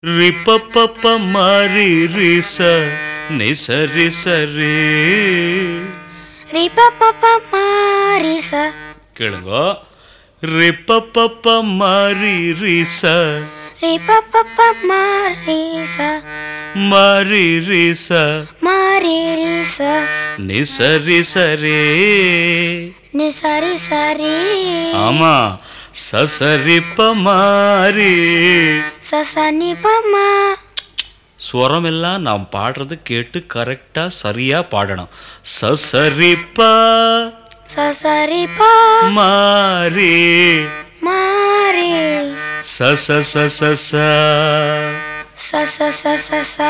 ரிப்பப்பப்ப மாரி ரிச நிசரி சரி ரி ப ப ப ம ரி ச கேளுங்க ரிப்பப்பப்ப மாரி ரிச ரி ப ப ப ம ரி ச மாரி ரிச ம ரி ரி ச நிசரி சரி நி சரி சரி ஆமா சசரிப்ப மாரி ச ச நி ப ம ஸ்வரம் எல்லாம் நாம் பாடுறது கேட்டு கரெக்டா சரியா பாடணும் சசரிப்ப ச சரி ப மாரி ம ரி சச சச ச ச ச ச ச ச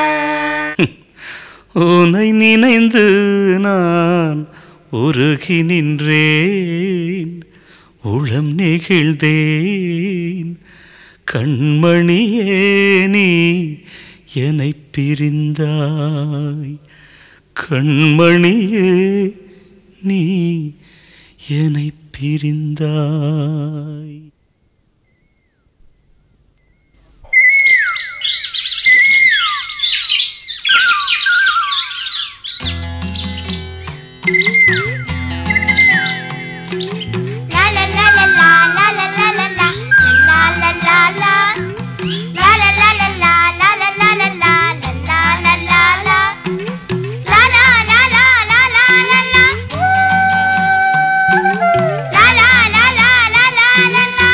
உனை நினைந்து நான் உருகி நின்றேன் உளம் நெகிழ்ந்தேன் கண்மணியே நீ என்னை பிரிந்தாய் கண்மணியே நீ என்னை பிரிந்தாய் La la la la la la la la la la la la la la La la la la la la la la la la la la la la la La la la la la la la la La la la la la la la la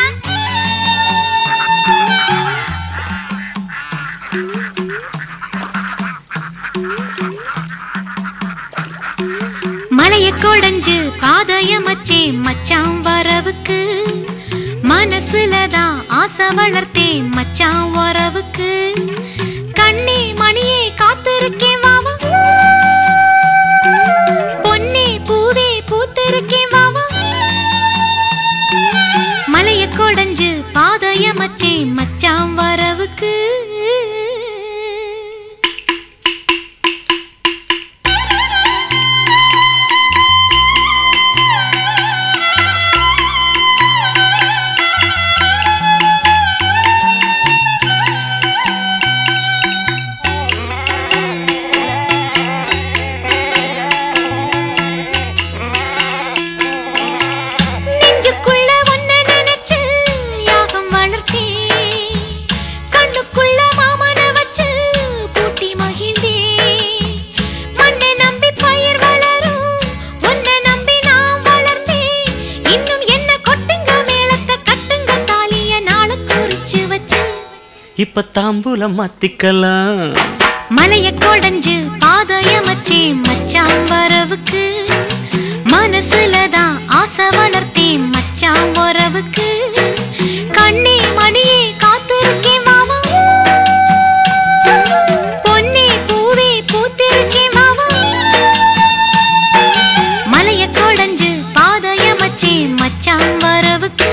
மலைய கொடைஞ்சு பாதயமச்சே மச்சான் வரவுக்கு மனசுல தான் ஆசை வளர்த்தேன் மச்சான் வரவுக்கு கண்ணே மணியே காத்திருக்கேன் வாவா பொன்னே பூவே பூத்திருக்கேன் வாவா மலைய கொடைஞ்சு பாதயமச்சே மச்சான் வரவுக்கு நெஞ்சுக்குள்ள ஒன்ன நினைச்சு யாகம் வளர்த்தேன் கண்ணுக்குள்ள மாமன வச்சு பூட்டி மகிழ்ந்தேன் மண்ணை நம்பி பயிர் வளரும் உன்னை நம்பி நான் வளர்ந்தேன் இன்னும் என்ன கொட்டுங்க மேளத்தை கட்டுங்க தாலிய நாள குறிச்சு வச்சு இப்ப தாம்பூலம் மாத்திக்கலாம் மலைய கொடைஞ்சு பாதயமச்சே மச்சான் வரவுக்கு மனசுல தான் ஆசை வளர்த்தேன் மச்சான் வரவுக்கு கண்ணே மணியே காத்திருக்கேன் மாமா பொன்னே பூவே பூத்திருக்கேன் மாமா மலைய கொடைஞ்சு பாதயமச்சே மச்சான் வரவுக்கு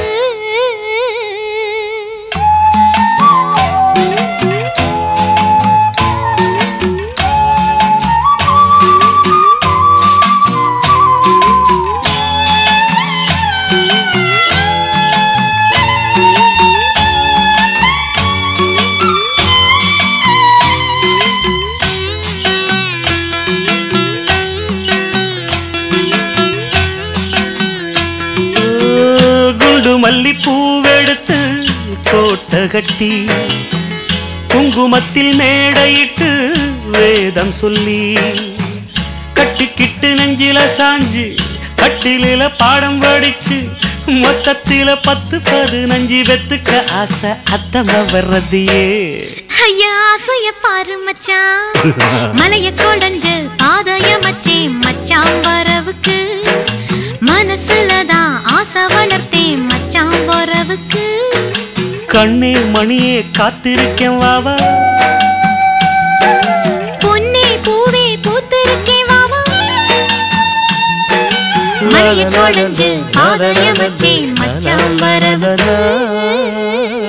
குண்டு மல்லி பூவெடுத்து கோட்டை கட்டி குங்குமத்தில் மேடையிட்டு வேதம் சொல்லி கட்டிக்கிட்டு நெஞ்சில சாஞ்சு கட்டிலில பாடம் படிச்சு மொத்தத்தில பத்து பதினஞ்சு வெத்துக்க ஆசை அத்தம வர்றதையே ஐயா ஆசைய பாரு மச்சான் மலைய கொடைஞ்சு பாதைய மச்சே மச்சான் வரவுக்கு மனசுல தான் ஆசை வளர்த்தேன் மச்சான் வரவுக்கு கண்ணே மணியே காத்திருக்கேன் வாவா பொன்னே பூவே பூத்திருக்கேன் வாவா மலைய கொடைஞ்சு பாதைய மச்சே மச்சான் வரவுக்கு